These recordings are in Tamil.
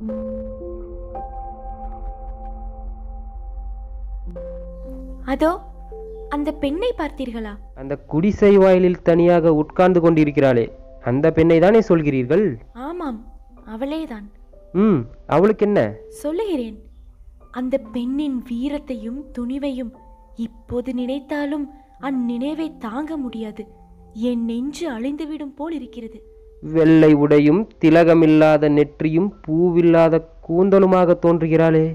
அதோ அந்த பெண்ணை பார்த்தீர்களா அந்த குடிசை வாயிலில் தனியாக உட்கார்ந்து கொண்டிருக்கிறாளே அந்த பெண்ணை தானே சொல்கிறீர்கள் ஆமாம் அவளேதான் ம் அவளுக்கு என்ன சொல்லுகிறேன் அந்த பெண்ணின் வீரத்தையும் துணிவையும் இப்போது நினைத்தாலும் அந்நினைவை தாங்க முடியாது என் நெஞ்சு அழிந்துவிடும் போல் இருக்கிறது வெள்ளை உடையும் திலகமில்லாத நெற்றியும் பூவில்லாத கூந்தலுமாக தோன்றுகிறாளே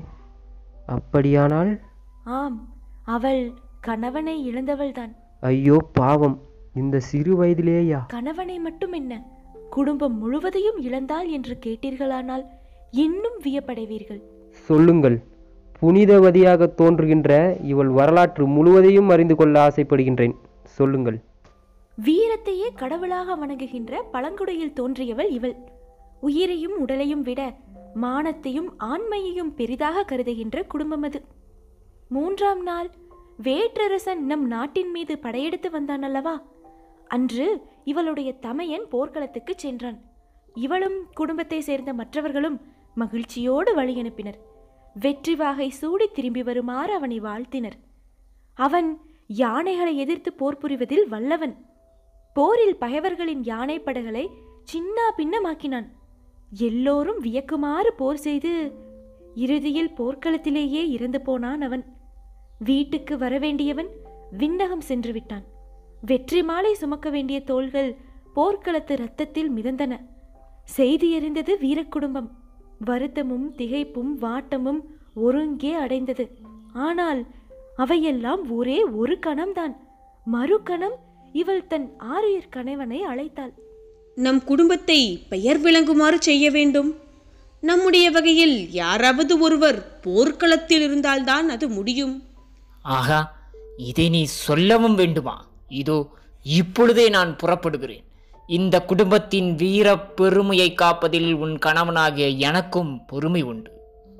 அப்படியானால் ஆம் அவள் கணவனை இழந்தவள்தான் ஐயோ பாவம் இந்த சிறு வயதிலேயா கணவனை மட்டும் என்ன குடும்பம் முழுவதையும் இழந்தாள் என்று கேட்டீர்களானால் இன்னும் வியப்படைவீர்கள் சொல்லுங்கள் புனிதவதியாக தோன்றுகின்ற இவள் வரலாற்று முழுவதையும் அறிந்து கொள்ள ஆசைப்படுகின்றேன் சொல்லுங்கள் வீரத்தையே கடவுளாக வணங்குகின்ற பழங்குடியில் தோன்றியவள் இவள் உயிரையும் உடலையும் விட மானத்தையும் ஆண்மையையும் பெரிதாக கருதுகின்ற குடும்பம் அது மூன்றாம் நாள் வேற்றரசன் நம் நாட்டின் மீது படையெடுத்து வந்தான் அல்லவா அன்று இவளுடைய தமையன் போர்க்களத்துக்கு சென்றான் இவளும் குடும்பத்தை சேர்ந்த மற்றவர்களும் மகிழ்ச்சியோடு வழி அனுப்பினர் வெற்றி வாகை சூடி திரும்பி வருமாறு அவனை வாழ்த்தினர் அவன் யானைகளை எதிர்த்து போர் புரிவதில் வல்லவன் போரில் பகைவர்களின் யானை படைகளை சின்ன பின்னமாக்கினான் எல்லோரும் வியக்குமாறு போர் செய்து இறுதியில் போர்க்களத்திலேயே இறந்து போனான் அவன் வீட்டுக்கு வரவேண்டியவன் விண்ணகம் சென்று விட்டான் வெற்றி மாலை சுமக்க வேண்டிய தோள்கள் போர்க்களத்து இரத்தத்தில் மிதந்தன செய்தி அறிந்தது வீரக்குடும்பம் வருத்தமும் திகைப்பும் வாட்டமும் ஒருங்கே அடைந்தது ஆனால் அவையெல்லாம் ஒரே ஒரு கணம்தான் மறு கணம் இவள் தன் ஆறுயிர் கணவனை அழைத்தாள் நம் குடும்பத்தை பெயர் விளங்குமாறு செய்ய வேண்டும் நம்முடைய வகையில் யாராவது ஒருவர் போர்க்களத்தில் இருந்தால்தான் அது முடியும் ஆகா இதை நீ சொல்லவும் வேண்டுமா இதோ இப்பொழுதே நான் புறப்படுகிறேன் இந்த குடும்பத்தின் வீர பெருமையை காப்பதில் உன் கணவனாகிய எனக்கும் பொறுமை உண்டு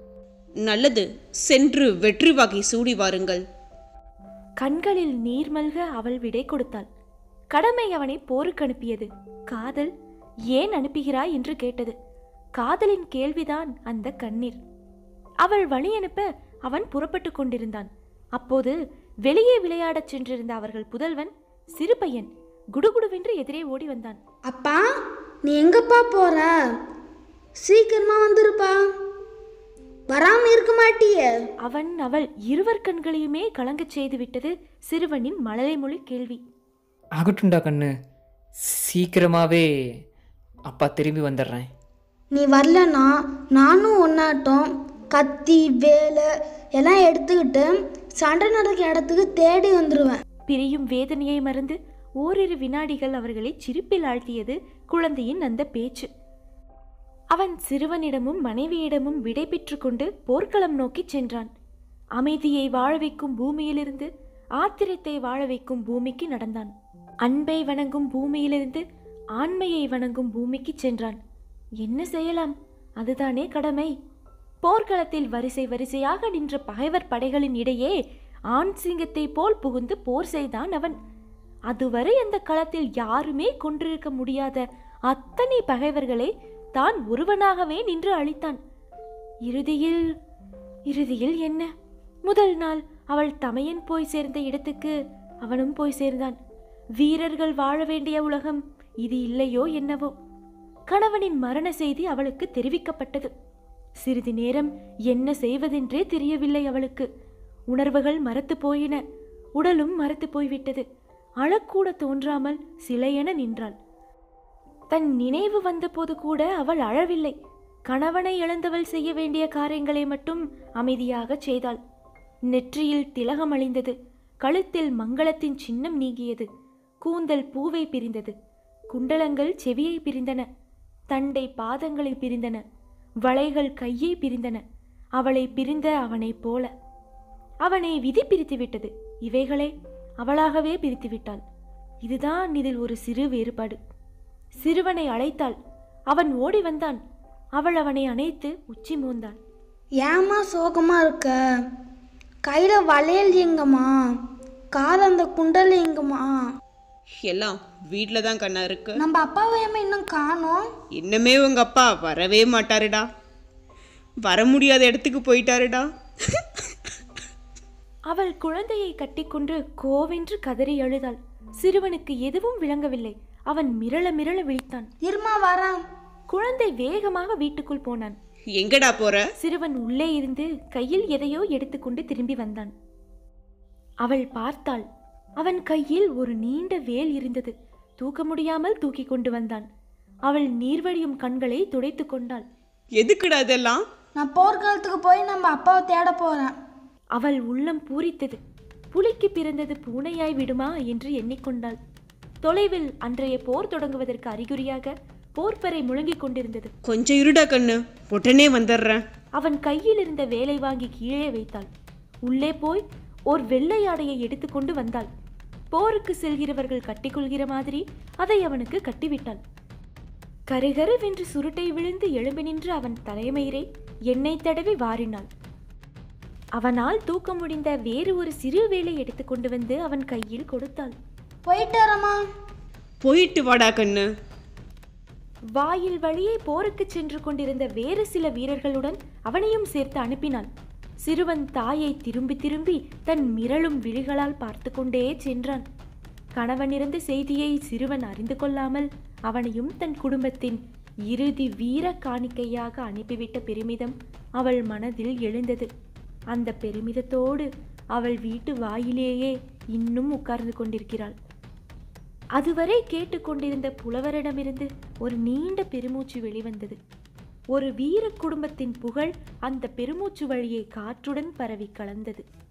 நல்லது சென்று வெற்றி வாகை சூடி வாருங்கள் கண்களில் நீர் மல்க அவள் விடை கொடுத்தாள் கடமை அவனை போருக்கு அனுப்பியது காதல் ஏன் அனுப்புகிறாய் என்று கேட்டது காதலின் கேள்விதான் அந்த கண்ணீர் அவள் வழி அனுப்ப அவன் புறப்பட்டு கொண்டிருந்தான் அப்போது வெளியே விளையாடச் சென்றிருந்த அவர்கள் புதல்வன் சிறு பையன் குடுகுடுவென்று எதிரே ஓடி வந்தான் அப்பா நீ எங்கப்பா போற சீக்கிரமா வந்துருப்பா வராம இருக்க மாட்டியே அவன் அவள் இருவர் கண்களையுமே கலங்கச் செய்து விட்டது சிறுவனின் மழலை மொழி கேள்வி ஆகட்டும்டா கண்ணு சீக்கிரமாவே அப்பா திரும்பி வந்துடுறேன் நீ வரலனா நானும் ஒன்னாட்டம் கத்தி வேலை எல்லாம் எடுத்துக்கிட்டு சண்டை நடக்க இடத்துக்கு தேடி வந்துடுவேன் பிரியும் வேதனையை மறந்து ஓரிரு வினாடிகள் அவர்களை சிரிப்பில் ஆழ்த்தியது குழந்தையின் அந்த பேச்சு அவன் சிறுவனிடமும் மனைவியிடமும் விடை கொண்டு போர்க்களம் நோக்கிச் சென்றான் அமைதியை வாழ வைக்கும் பூமியிலிருந்து ஆத்திரத்தை வாழ வைக்கும் பூமிக்கு நடந்தான் அன்பை வணங்கும் பூமியிலிருந்து ஆண்மையை வணங்கும் பூமிக்கு சென்றான் என்ன செய்யலாம் அதுதானே கடமை போர்க்களத்தில் வரிசை வரிசையாக நின்ற பகைவர் படைகளின் இடையே ஆண் சிங்கத்தை போல் புகுந்து போர் செய்தான் அவன் அதுவரை அந்த களத்தில் யாருமே கொன்றிருக்க முடியாத அத்தனை பகைவர்களை தான் ஒருவனாகவே நின்று அழித்தான் இறுதியில் இறுதியில் என்ன முதல் நாள் அவள் தமையன் போய் சேர்ந்த இடத்துக்கு அவனும் போய் சேர்ந்தான் வீரர்கள் வாழ வேண்டிய உலகம் இது இல்லையோ என்னவோ கணவனின் மரண செய்தி அவளுக்கு தெரிவிக்கப்பட்டது சிறிது நேரம் என்ன செய்வதென்றே தெரியவில்லை அவளுக்கு உணர்வுகள் மரத்து போயின உடலும் மரத்து போய்விட்டது அழக்கூட தோன்றாமல் சிலையென நின்றாள் தன் நினைவு வந்தபோது கூட அவள் அழவில்லை கணவனை இழந்தவள் செய்ய வேண்டிய காரியங்களை மட்டும் அமைதியாகச் செய்தாள் நெற்றியில் திலகம் அழிந்தது கழுத்தில் மங்களத்தின் சின்னம் நீங்கியது கூந்தல் பூவை பிரிந்தது குண்டலங்கள் செவியை பிரிந்தன தண்டை பாதங்களை பிரிந்தன வளைகள் கையை பிரிந்தன அவளை பிரிந்த அவனைப் போல அவனை விதி பிரித்து விட்டது இவைகளை அவளாகவே பிரித்து விட்டாள் இதுதான் இதில் ஒரு சிறு வேறுபாடு சிறுவனை அழைத்தாள் அவன் ஓடி வந்தான் அவள் அவனை அணைத்து உச்சி மோந்தாள் ஏம்மா சோகமா இருக்க கையில வளையல் எங்கம்மா கால் அந்த குண்டல் எங்கம்மா எல்லாம் வீட்டில் தான் கண்ணா இருக்கு நம்ம அப்பாவை ஏம்மா இன்னும் காணோம் இன்னமே உங்க அப்பா வரவே மாட்டாருடா வர முடியாத இடத்துக்கு போயிட்டாருடா அவள் குழந்தையை கட்டிக்கொண்டு கோவென்று கதறி அழுதாள் சிறுவனுக்கு எதுவும் விளங்கவில்லை அவன் மிரள மிரள விழித்தான் இருமா வரேன் குழந்தை வேகமாக வீட்டுக்குள் போனான் எங்கடா போற சிறுவன் உள்ளே இருந்து கையில் எதையோ எடுத்துக்கொண்டு திரும்பி வந்தான் அவள் பார்த்தாள் அவன் கையில் ஒரு நீண்ட வேல் இருந்தது தூக்க முடியாமல் தூக்கி கொண்டு வந்தான் அவள் நீர்வழியும் கண்களை துடைத்து கொண்டாள் எதுக்குடா இதெல்லாம் நான் போர்க்களத்துக்கு போய் நம்ம அப்பாவை தேட போகிறேன் அவள் உள்ளம் பூரித்தது புலிக்கு பிறந்தது பூனையாய் விடுமா என்று எண்ணிக்கொண்டாள் தொலைவில் அன்றைய போர் தொடங்குவதற்கு அறிகுறியாக போர்ப்பறை முழங்கிக் கொண்டிருந்தது கொஞ்சம் இருடா கண்ணு உடனே வந்துடுறேன் அவன் கையில் இருந்த வேலை வாங்கி கீழே வைத்தாள் உள்ளே போய் ஓர் வெள்ளை ஆடையை எடுத்துக்கொண்டு வந்தாள் போருக்கு செல்கிறவர்கள் கட்டிக்கொள்கிற மாதிரி அதை அவனுக்கு கட்டிவிட்டாள் கருகருவென்று சுருட்டை விழுந்து எழும்பி நின்று அவன் தலைமயிரை எண்ணெய் தடவி வாரினாள் அவனால் தூக்க முடிந்த வேறு ஒரு சிறு வேலை எடுத்துக்கொண்டு வந்து அவன் கையில் கொடுத்தாள் போயிட்டு வரேம்மா போயிட்டு வாடா கண்ணு வாயில் வழியே போருக்கு சென்று கொண்டிருந்த வேறு சில வீரர்களுடன் அவனையும் சேர்த்து அனுப்பினாள் சிறுவன் தாயை திரும்பி திரும்பி தன் மிரளும் விழிகளால் பார்த்து கொண்டே சென்றான் கணவன் இறந்த செய்தியை சிறுவன் அறிந்து கொள்ளாமல் அவனையும் தன் குடும்பத்தின் இறுதி வீர காணிக்கையாக அனுப்பிவிட்ட பெருமிதம் அவள் மனதில் எழுந்தது அந்த பெருமிதத்தோடு அவள் வீட்டு வாயிலேயே இன்னும் உட்கார்ந்து கொண்டிருக்கிறாள் அதுவரை கேட்டுக்கொண்டிருந்த புலவரிடமிருந்து ஒரு நீண்ட பெருமூச்சு வெளிவந்தது ஒரு வீர குடும்பத்தின் புகழ் அந்த பெருமூச்சு வழியே காற்றுடன் பரவி கலந்தது